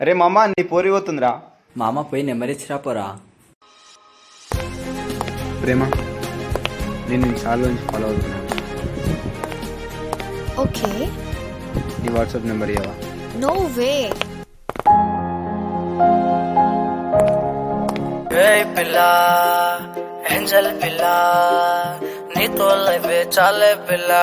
అరే మామ నీ పోరి పోతుందిరా మా అమ్మ పోయి నెంబర్ ఇచ్చిరా పోరా ప్రేమ నేను చాలా నుంచి ఫాలో అవుతున్నా ఓకే నీ వాట్సాప్ నెంబర్ ఇవ్వవా నో వే ఏయ్ పిల్ల ఏంజల్ పిల్ల నీతో లైఫ్ చాలే పిల్ల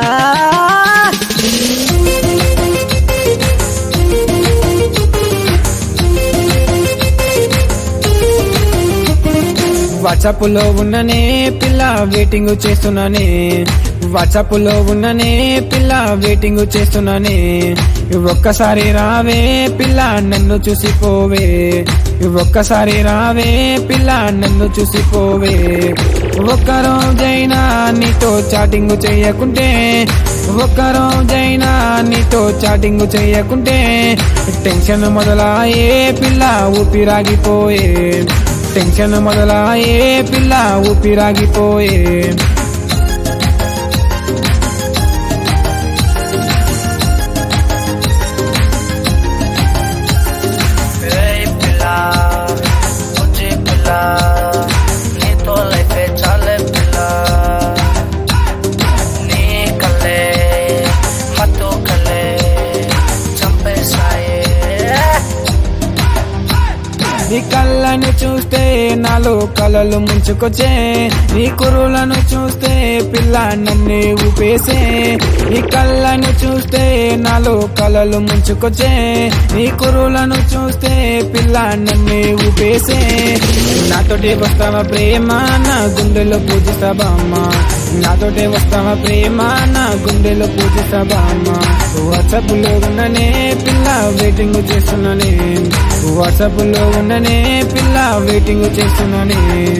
వాట్సాప్ లో ఉన్ననే పిల్ల వెయిటింగ్ చేస్తున్నానే వాట్సాప్ లో ఉన్ననే పిల్ల వెయిటింగ్ చేస్తున్నానే ఒక్కసారి రావే పిల్ల నన్ను చూసిపోవే ఒక్కసారి రావే పిల్ల నన్ను చూసిపోవే ఒక్క రోజైనా నీతో చాటింగ్ చేయకుంటే ఒక్క రోజైనా నీతో చాటింగ్ చేయకుంటే టెన్షన్ మొదలాయే పిల్ల ఊపిరాగిపోయే టెన్షన్ మొదలాయే పిల్ల ఊపిరాగిపోయే ఏయ్ పిల్ల బుజ్జి పిల్ల నీతో లైఫ్ చాలే పిల్ల నీ కల్లే మత్తు కల్లే చంపేశాయే నీ కళ్ళను చూస్తే నాలో కలలు ముంచుకొచ్చే నీ కురులను చూస్తే పిల్ల నన్నే ఊపేసే నీ కళ్ళను చూస్తే నాలో కలలు ముంచుకొచ్చే నీ కురులను చూస్తే పిల్ల నన్నే ఊపేసే నాతోటి వస్తావా ప్రేమ నా గుండెలో పూజిస్తావా అమ్మ నాతోటి వస్తావా ప్రేమ నా గుండెలో పూజిస్తావా అమ్మ వాట్సాప్ లో ఉన్ననే పిల్ల వెయిటింగ్ చేస్తున్నానే వాట్సాప్ లో ఉన్ననే పిల్ల వెయిటింగ్ చేస్తున్నానే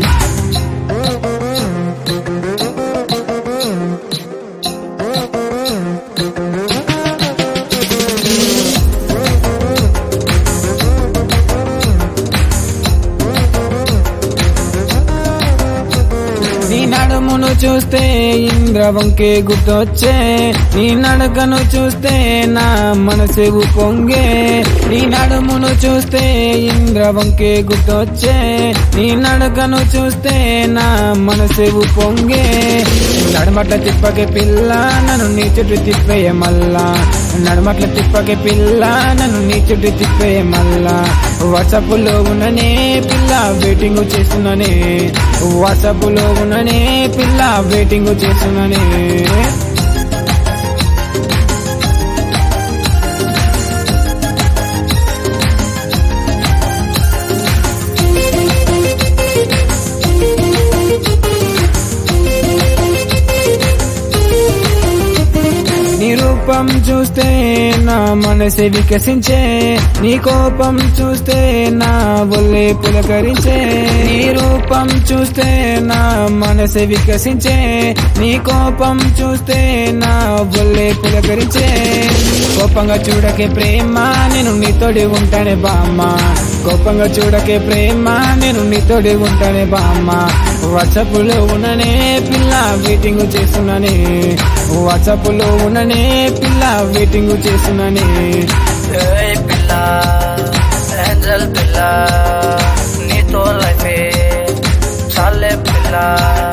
నీ నడుమును చూస్తే ఇంద్రవంకే గుర్తొచ్చే నీ నడకను చూస్తే నా మనసు పొంగే నీ నడుమును చూస్తే ఇంద్రవంకే గుర్తొచ్చే నీ నడకను చూస్తే నా మనసు పొంగే నడమట్ల తిప్పకే పిల్ల నన్ను నీ చుట్టూ తిప్పేయ మల్లా నడమట్ల తిప్పకే పిల్ల నన్ను నీ చుట్టూ తిప్పేయ మల్లా వాట్సాప్ లో ఉన్ననే పిల్ల వెయిటింగ్ చేస్తున్నానే వాట్సాప్ లో ఉన్ననే పిల్ల వెయిటింగ్ చేస్తున్నానే నీ రూపం చూస్తే నా మనసే వికసించే నీ కోపం చూస్తే నా ఒళ్ళే పులకరించే నీ రూపం చూస్తే నా మనసే వికసించే నీ కోపం చూస్తే నా ఒళ్ళే పులకరించే కోపంగా చూడకే ప్రేమ నేను నీతోడి ఉంటానే బామ్మ కోపంగా చూడకే ప్రేమ నేను నీతోడి ఉంటానే బామ్మ వాట్సాప్ లో ఉన్ననే పిల్ల వెయిటింగ్ చేస్తున్నానే వాట్సాప్ లో ఉన్ననే పిల్ల వెయిటింగ్ చేస్తున్నానే ఏయ్ పిల్ల ఏంజల్ పిల్ల నీతో లైఫ్ చాలే పిల్ల